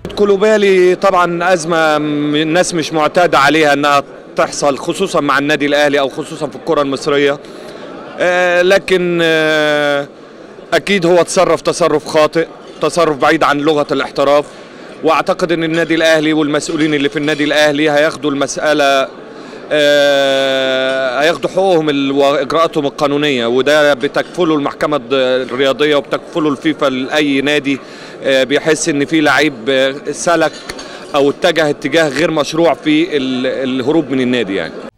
كولوبالي طبعا ازمه م- الناس مش معتاده عليها انها تحصل خصوصا مع النادي الاهلي او خصوصا في الكره المصريه آه، لكن آه، اكيد هو تصرف تصرف خاطئ تصرف بعيد عن لغه الاحتراف واعتقد ان النادي الاهلي والمسؤولين اللي في النادي الاهلي هياخدوا المساله آه، هياخدوا حقوقهم ال- واجراءاتهم القانونيه وده بتكفله المحكمه الد- الرياضيه وبتكفله الفيفا لاي نادي آه، بيحس ان في لعيب آه، سلك او اتجه اتجاه غير مشروع في ال- الهروب من النادي يعني